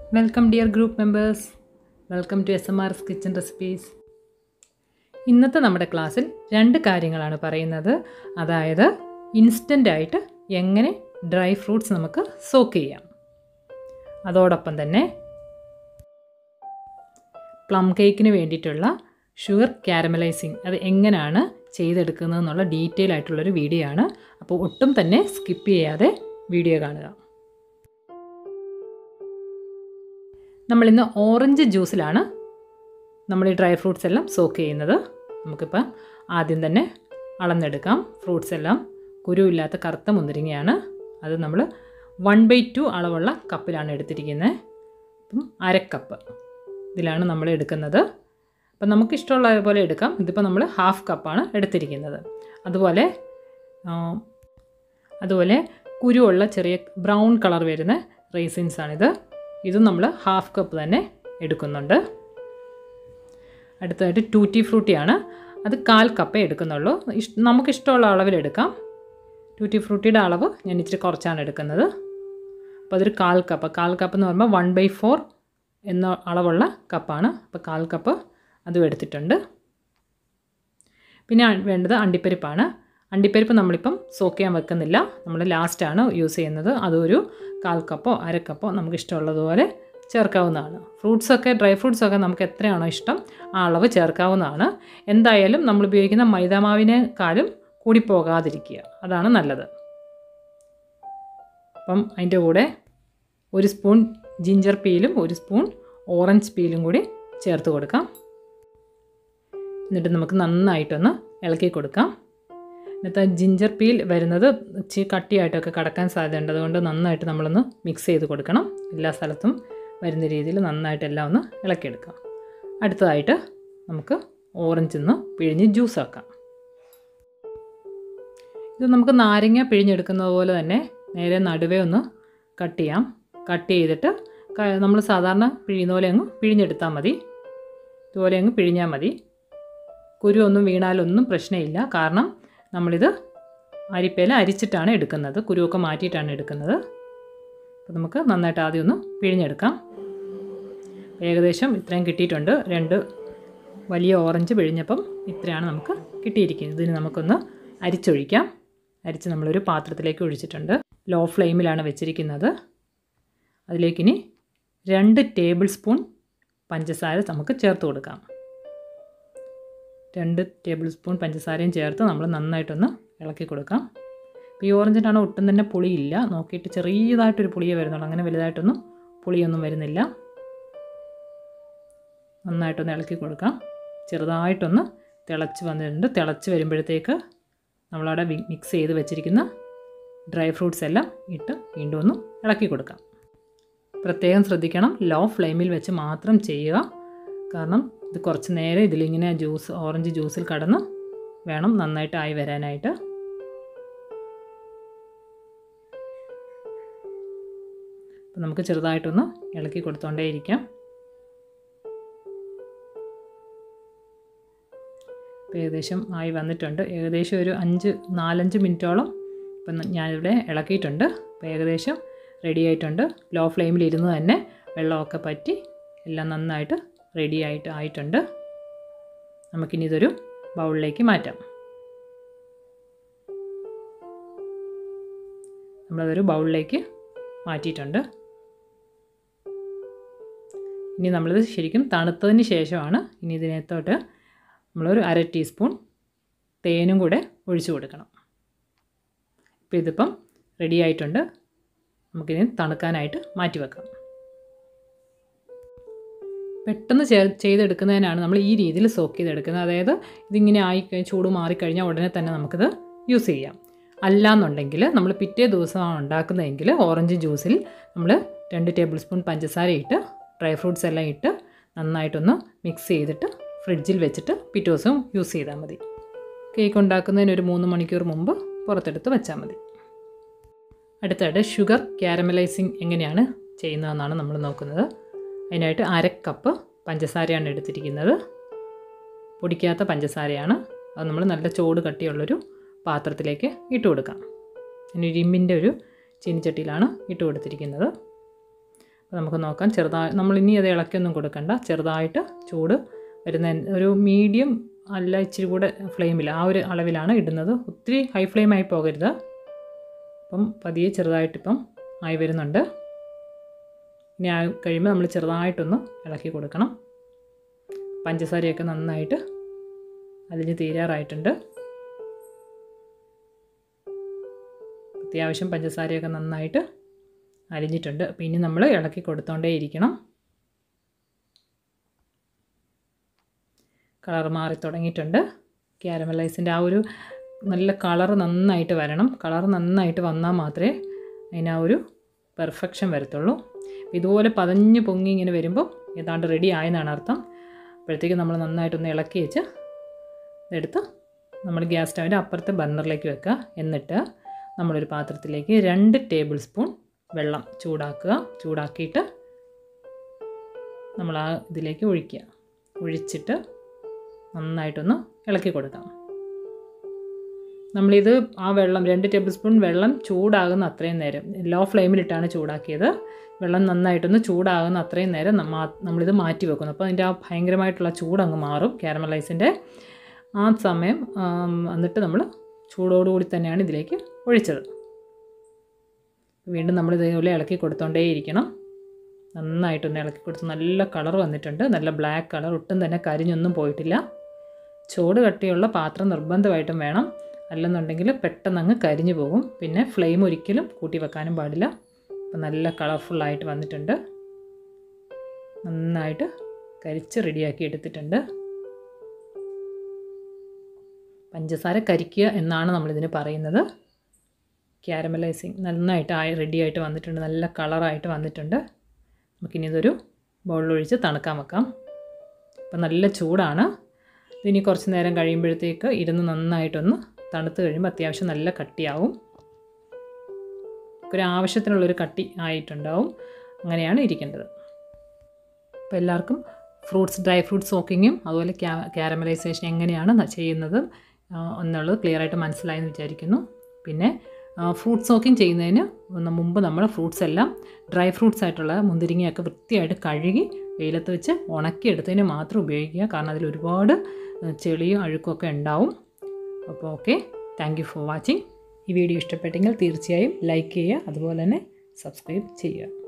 welcome dear group members welcome to S M R S kitchen recipes ഇന്നത്തെ നമ്മുടെ ക്ലാസ്സിൽ രണ്ട് കാര്യങ്ങളാണ് പറയുന്നത് അതായത് ഇൻസ്റ്റൻ്റ് ആയിട്ട് എങ്ങനെ ഡ്രൈ ഫ്രൂട്ട്സ് നമുക്ക് സോക്ക് ചെയ്യാം അതോടൊപ്പം തന്നെ പ്ലം കേക്കിന് വേണ്ടിയിട്ടുള്ള ഷുഗർ കാരമലൈസിങ് അത് എങ്ങനെയാണ് ചെയ്തെടുക്കുന്നത് എന്നുള്ള ഡീറ്റെയിൽ ആയിട്ടുള്ളൊരു വീഡിയോ ആണ് അപ്പോൾ ഒട്ടും തന്നെ സ്കിപ്പ് ചെയ്യാതെ വീഡിയോ കാണുക നമ്മളിന്ന് ഓറഞ്ച് ജ്യൂസിലാണ് നമ്മൾ ഈ ഡ്രൈ ഫ്രൂട്ട്സ് എല്ലാം സോക്ക് ചെയ്യുന്നത് നമുക്കിപ്പോൾ ആദ്യം തന്നെ അളന്നെടുക്കാം ഫ്രൂട്ട്സ് എല്ലാം കുരുവില്ലാത്ത കറുത്ത മുന്തിരിങ്ങയാണ് അത് നമ്മൾ വൺ ബൈ ടു അളവുള്ള കപ്പിലാണ് എടുത്തിരിക്കുന്നത് അപ്പം അരക്കപ്പ് ഇതിലാണ് നമ്മൾ എടുക്കുന്നത് അപ്പം നമുക്ക് ഇഷ്ടമുള്ള പോലെ എടുക്കാം ഇതിപ്പോൾ നമ്മൾ ഹാഫ് കപ്പാണ് എടുത്തിരിക്കുന്നത് അതുപോലെ അതുപോലെ കുരുവുള്ള ചെറിയ ബ്രൗൺ കളർ വരുന്ന റേസിൻസാണിത് ഇതും നമ്മൾ ഹാഫ് കപ്പ് തന്നെ എടുക്കുന്നുണ്ട് അടുത്തതായിട്ട് ടൂറ്റി ഫ്രൂട്ടിയാണ് അത് കാൽ കപ്പേ എടുക്കുന്നുള്ളൂ ഇഷ് നമുക്ക് ഇഷ്ടമുള്ള അളവിൽ എടുക്കാം ടൂറ്റി ഫ്രൂട്ടിയുടെ അളവ് ഞാൻ ഇച്ചിരി കുറച്ചാണ് എടുക്കുന്നത് അപ്പോൾ അതൊരു കാൽ കപ്പ് കാൽ കപ്പ് എന്ന് പറയുമ്പോൾ വൺ ബൈ ഫോർ എന്ന അളവുള്ള കപ്പാണ് അപ്പോൾ കാൽ കപ്പ് അതും എടുത്തിട്ടുണ്ട് പിന്നെ വേണ്ടത് അണ്ടിപ്പരിപ്പാണ് അണ്ടിപ്പരിപ്പ് നമ്മളിപ്പം സോക്ക് ചെയ്യാൻ വെക്കുന്നില്ല നമ്മൾ ലാസ്റ്റാണ് യൂസ് ചെയ്യുന്നത് അതൊരു കാൽ കപ്പോ അര കപ്പോ നമുക്ക് ഇഷ്ടമുള്ളതുപോലെ ചേർക്കാവുന്നതാണ് ഫ്രൂട്ട്സൊക്കെ ഡ്രൈ ഫ്രൂട്ട്സൊക്കെ നമുക്ക് എത്രയാണോ ഇഷ്ടം ആ അളവ് ചേർക്കാവുന്നതാണ് എന്തായാലും നമ്മൾ ഉപയോഗിക്കുന്ന മൈദാമാവിനേക്കാളും കൂടി പോകാതിരിക്കുക അതാണ് നല്ലത് അപ്പം അതിൻ്റെ കൂടെ ഒരു സ്പൂൺ ജിഞ്ചർ പീലും ഒരു സ്പൂൺ ഓറഞ്ച് പീലും കൂടി ചേർത്ത് കൊടുക്കാം എന്നിട്ട് നമുക്ക് നന്നായിട്ടൊന്ന് ഇളക്കി കൊടുക്കാം എന്നിട്ട് ജിഞ്ചർ പീൽ വരുന്നത് ഇച്ചിരി കട്ടിയായിട്ടൊക്കെ കടക്കാൻ സാധ്യതയുണ്ട് അതുകൊണ്ട് നന്നായിട്ട് നമ്മളൊന്ന് മിക്സ് ചെയ്ത് കൊടുക്കണം എല്ലാ സ്ഥലത്തും വരുന്ന രീതിയിൽ നന്നായിട്ട് എല്ലാം ഒന്ന് ഇളക്കിയെടുക്കാം അടുത്തതായിട്ട് നമുക്ക് ഓറഞ്ച് ഒന്ന് പിഴിഞ്ഞ് ജ്യൂസ് ആക്കാം ഇത് നമുക്ക് നാരങ്ങ പിഴിഞ്ഞെടുക്കുന്നത് പോലെ തന്നെ നേരെ നടുവേ ഒന്ന് കട്ട് ചെയ്യാം കട്ട് ചെയ്തിട്ട് നമ്മൾ സാധാരണ പിഴിയുന്ന പോലെ അങ്ങ് പിഴിഞ്ഞെടുത്താൽ മതി ഇതുപോലെ അങ്ങ് പിഴിഞ്ഞാൽ മതി കുരു ഒന്നും വീണാലൊന്നും പ്രശ്നമില്ല കാരണം നമ്മളിത് അരിപ്പയില അരിച്ചിട്ടാണ് എടുക്കുന്നത് കുരുവൊക്കെ മാറ്റിയിട്ടാണ് എടുക്കുന്നത് അപ്പോൾ നമുക്ക് നന്നായിട്ട് ആദ്യം ഒന്ന് പിഴിഞ്ഞെടുക്കാം ഏകദേശം ഇത്രയും കിട്ടിയിട്ടുണ്ട് രണ്ട് വലിയ ഓറഞ്ച് പിഴിഞ്ഞപ്പം ഇത്രയാണ് നമുക്ക് കിട്ടിയിരിക്കുന്നത് ഇതിന് നമുക്കൊന്ന് അരിച്ചൊഴിക്കാം അരിച്ച് നമ്മളൊരു പാത്രത്തിലേക്ക് ഒഴിച്ചിട്ടുണ്ട് ലോ ഫ്ലെയിമിലാണ് വെച്ചിരിക്കുന്നത് അതിലേക്കിനി രണ്ട് ടേബിൾ സ്പൂൺ പഞ്ചസാര നമുക്ക് ചേർത്ത് കൊടുക്കാം രണ്ട് ടേബിൾ സ്പൂൺ പഞ്ചസാരയും ചേർത്ത് നമ്മൾ നന്നായിട്ടൊന്ന് ഇളക്കി കൊടുക്കാം ഇപ്പോൾ ഈ ഓറഞ്ചിനാണ് ഒട്ടും തന്നെ പുളിയില്ല നോക്കിയിട്ട് ചെറിയതായിട്ടൊരു പുളിയേ വരുന്നുള്ളൂ അങ്ങനെ വലുതായിട്ടൊന്നും പുളിയൊന്നും വരുന്നില്ല നന്നായിട്ടൊന്ന് ഇളക്കി കൊടുക്കാം ചെറുതായിട്ടൊന്ന് തിളച്ച് വന്നിട്ടുണ്ട് തിളച്ച് വരുമ്പോഴത്തേക്ക് നമ്മളവിടെ മിക്സ് ചെയ്ത് വെച്ചിരിക്കുന്ന ഡ്രൈ ഫ്രൂട്ട്സ് എല്ലാം ഇട്ട് വീണ്ടും ഒന്ന് ഇളക്കി കൊടുക്കാം പ്രത്യേകം ശ്രദ്ധിക്കണം ലോ ഫ്ലെയിമിൽ വെച്ച് മാത്രം ചെയ്യുക കാരണം ഇത് കുറച്ച് നേരം ഇതിലിങ്ങനെ ജ്യൂസ് ഓറഞ്ച് ജ്യൂസിൽ കടന്ന് വേണം നന്നായിട്ട് ആയി വരാനായിട്ട് അപ്പം നമുക്ക് ചെറുതായിട്ടൊന്ന് ഇളക്കി കൊടുത്തോണ്ടേ ഇരിക്കാം ഏകദേശം ആയി വന്നിട്ടുണ്ട് ഏകദേശം ഒരു അഞ്ച് നാലഞ്ച് മിനിറ്റോളം ഇപ്പം ഞാനിവിടെ ഇളക്കിയിട്ടുണ്ട് അപ്പോൾ ഏകദേശം റെഡി ആയിട്ടുണ്ട് ലോ ഫ്ലെയിമിൽ ഇരുന്ന് തന്നെ വെള്ളമൊക്കെ പറ്റി എല്ലാം നന്നായിട്ട് റെഡി ആയിട്ട് ആയിട്ടുണ്ട് നമുക്കിനി ഇതൊരു ബൗളിലേക്ക് മാറ്റാം നമ്മളതൊരു ബൗളിലേക്ക് മാറ്റിയിട്ടുണ്ട് ഇനി നമ്മളിത് ശരിക്കും തണുത്തതിന് ശേഷമാണ് ഇനി ഇതിനകത്തോട്ട് നമ്മളൊരു അര ടീസ്പൂൺ തേനും കൂടെ ഒഴിച്ചു കൊടുക്കണം ഇപ്പോൾ ഇതിപ്പം റെഡി ആയിട്ടുണ്ട് നമുക്കിനി തണുക്കാനായിട്ട് മാറ്റി വെക്കാം പെട്ടെന്ന് ചേ ചെയ്തെടുക്കുന്നതിനാണ് നമ്മൾ ഈ രീതിയിൽ സോക്ക് ചെയ്തെടുക്കുന്നത് അതായത് ഇതിങ്ങനെ ആയി ചൂട് മാറിക്കഴിഞ്ഞാൽ ഉടനെ തന്നെ നമുക്കിത് യൂസ് ചെയ്യാം അല്ലാന്നുണ്ടെങ്കിൽ നമ്മൾ പിറ്റേ ദിവസമാണ് ഉണ്ടാക്കുന്നതെങ്കിൽ ഓറഞ്ച് ജ്യൂസിൽ നമ്മൾ രണ്ട് ടേബിൾ സ്പൂൺ പഞ്ചസാര ഇട്ട് ഡ്രൈ ഫ്രൂട്ട്സ് എല്ലാം ഇട്ട് നന്നായിട്ടൊന്ന് മിക്സ് ചെയ്തിട്ട് ഫ്രിഡ്ജിൽ വെച്ചിട്ട് പിറ്റേ ദിവസം യൂസ് ചെയ്താൽ മതി കേക്ക് ഉണ്ടാക്കുന്നതിന് ഒരു മൂന്ന് മണിക്കൂർ മുമ്പ് പുറത്തെടുത്ത് വെച്ചാൽ മതി അടുത്തായിട്ട് ഷുഗർ ക്യാരമലൈസിങ് എങ്ങനെയാണ് ചെയ്യുന്നതെന്നാണ് നമ്മൾ നോക്കുന്നത് അതിനായിട്ട് അര കപ്പ് പഞ്ചസാരയാണ് എടുത്തിരിക്കുന്നത് പൊടിക്കാത്ത പഞ്ചസാരയാണ് അത് നമ്മൾ നല്ല ചോട് കട്ടിയുള്ളൊരു പാത്രത്തിലേക്ക് ഇട്ട് കൊടുക്കാം പിന്നെ ഇരുമ്പിൻ്റെ ഒരു ചീനിച്ചട്ടിയിലാണ് ഇട്ട് കൊടുത്തിരിക്കുന്നത് അപ്പോൾ നമുക്ക് നോക്കാം ചെറുതായി നമ്മൾ ഇനി അത് ഇളക്കിയൊന്നും കൊടുക്കണ്ട ചെറുതായിട്ട് ചൂട് വരുന്ന ഒരു മീഡിയം അല്ല ഇച്ചിരി കൂടെ ഫ്ലെയിമിൽ ആ ഒരു അളവിലാണ് ഇടുന്നത് ഒത്തിരി ഹൈ ഫ്ലെയിമായി പോകരുത് അപ്പം പതിയെ ചെറുതായിട്ടിപ്പം ആയി വരുന്നുണ്ട് ഇനി ആ കഴിയുമ്പോൾ നമ്മൾ ചെറുതായിട്ടൊന്ന് ഇളക്കി കൊടുക്കണം പഞ്ചസാരയൊക്കെ നന്നായിട്ട് അലിഞ്ഞ് തീരാറായിട്ടുണ്ട് അത്യാവശ്യം പഞ്ചസാരയൊക്കെ നന്നായിട്ട് അരിഞ്ഞിട്ടുണ്ട് അപ്പോൾ ഇനി നമ്മൾ ഇളക്കി കൊടുത്തോണ്ടേ ഇരിക്കണം കളർ മാറി തുടങ്ങിയിട്ടുണ്ട് ക്യാരമലൈസിൻ്റെ ആ ഒരു നല്ല കളർ നന്നായിട്ട് വരണം കളർ നന്നായിട്ട് വന്നാൽ മാത്രമേ അതിന് ആ ഒരു പെർഫെക്ഷൻ വരത്തുള്ളൂ ഇതുപോലെ പതഞ്ഞ് പൊങ്ങി ഇങ്ങനെ വരുമ്പോൾ ഏതാണ്ട് റെഡി ആയെന്നാണ് അർത്ഥം അപ്പോഴത്തേക്ക് നമ്മൾ നന്നായിട്ടൊന്ന് ഇളക്കി വെച്ച് ഇതെടുത്ത് നമ്മൾ ഗ്യാസ് സ്റ്റവിൻ്റെ അപ്പുറത്തെ ബർണറിലേക്ക് വെക്കുക എന്നിട്ട് നമ്മളൊരു പാത്രത്തിലേക്ക് രണ്ട് ടേബിൾ സ്പൂൺ വെള്ളം ചൂടാക്കുക ചൂടാക്കിയിട്ട് നമ്മൾ ആ ഇതിലേക്ക് ഒഴിക്കുക ഒഴിച്ചിട്ട് നന്നായിട്ടൊന്ന് ഇളക്കി കൊടുക്കാം നമ്മളിത് ആ വെള്ളം രണ്ട് ടേബിൾ സ്പൂൺ വെള്ളം ചൂടാകുന്ന അത്രയും നേരം ലോ ഫ്ലെയിമിലിട്ടാണ് ചൂടാക്കിയത് വെള്ളം നന്നായിട്ടൊന്ന് ചൂടാകുന്ന അത്രയും നേരം നമ്മ- നമ്മളിത് മാറ്റി വെക്കുന്നു അപ്പോൾ അതിൻ്റെ ആ ഭയങ്കരമായിട്ടുള്ള ചൂട് അങ്ങ് മാറും ക്യാരമലൈസിൻ്റെ ആ സമയം ആം, എന്നിട്ട് നമ്മൾ ചൂടോടുകൂടി തന്നെയാണ് ഇതിലേക്ക് ഒഴിച്ചത് വീണ്ടും നമ്മൾ ഇതേപോലെ ഇളക്കി കൊടുത്തോണ്ടേയിരിക്കണം നന്നായിട്ടൊന്ന് ഇളക്കി കൊടുത്ത് നല്ല കളർ വന്നിട്ടുണ്ട് നല്ല ബ്ലാക്ക് കളർ ഒട്ടും തന്നെ കരിഞ്ഞൊന്നും പോയിട്ടില്ല ചൂട് കട്ടിയുള്ള പാത്രം നിർബന്ധമായിട്ടും വേണം അല്ലെന്നുണ്ടെങ്കിൽ പെട്ടെന്ന് അങ്ങ് കരിഞ്ഞു പോകും പിന്നെ ഫ്ലെയിം ഒരിക്കലും കൂട്ടി വെക്കാനും പാടില്ല അപ്പം നല്ല കളർഫുള്ളായിട്ട് വന്നിട്ടുണ്ട് നന്നായിട്ട് കരിച്ച് റെഡിയാക്കി എടുത്തിട്ടുണ്ട് പഞ്ചസാര കരിക്കുക എന്നാണ് നമ്മളിതിന് പറയുന്നത് ക്യാരമലൈസിങ് നന്നായിട്ട് ആയി റെഡിയായിട്ട് വന്നിട്ടുണ്ട് നല്ല കളറായിട്ട് വന്നിട്ടുണ്ട് നമുക്കിനി ഇതൊരു ബൗളിലൊഴിച്ച് തണുക്കാൻ വെക്കാം അപ്പം നല്ല ചൂടാണ് ഇതിനി കുറച്ച് നേരം കഴിയുമ്പോഴത്തേക്ക് ഇരുന്ന് നന്നായിട്ടൊന്ന് തണുത്ത് കഴിയുമ്പോൾ അത്യാവശ്യം നല്ല കട്ടിയാവും ഒരു ആവശ്യത്തിനുള്ളൊരു കട്ടി ആയിട്ടുണ്ടാവും അങ്ങനെയാണ് ഇരിക്കേണ്ടത് അപ്പോൾ എല്ലാവർക്കും ഫ്രൂട്ട്സ് ഡ്രൈ ഫ്രൂട്ട് സോക്കിങ്ങും അതുപോലെ ക്യാ ക്യാരമലൈസേഷൻ എങ്ങനെയാണ് ന- ചെയ്യുന്നത് ആ, എന്നുള്ളത് ക്ലിയർ ആയിട്ട് മനസ്സിലായെന്ന് വിചാരിക്കുന്നു പിന്നെ ഫ്രൂട്ട് സോക്കിംഗ് ചെയ്യുന്നതിന് ഒന്ന് മുമ്പ് നമ്മൾ ഫ്രൂട്ട്സ് എല്ലാം ഡ്രൈ ഫ്രൂട്ട്സ് ആയിട്ടുള്ള മുന്തിരിങ്ങയൊക്കെ വൃത്തിയായിട്ട് കഴുകി വെയിലത്ത് വെച്ച് ഉണക്കിയെടുത്തതിന് മാത്രം ഉപയോഗിക്കുക കാരണം അതിൽ ഒരുപാട് ആ, ചെളിയും അഴുക്കും ഒക്കെ ഉണ്ടാവും അപ്പോൾ okay thank you for watching ഈ വീഡിയോ ഇഷ്ടപ്പെട്ടെങ്കിൽ തീർച്ചയായും ലൈക്ക് ചെയ്യുക അതുപോലെ തന്നെ സബ്സ്ക്രൈബ് ചെയ്യുക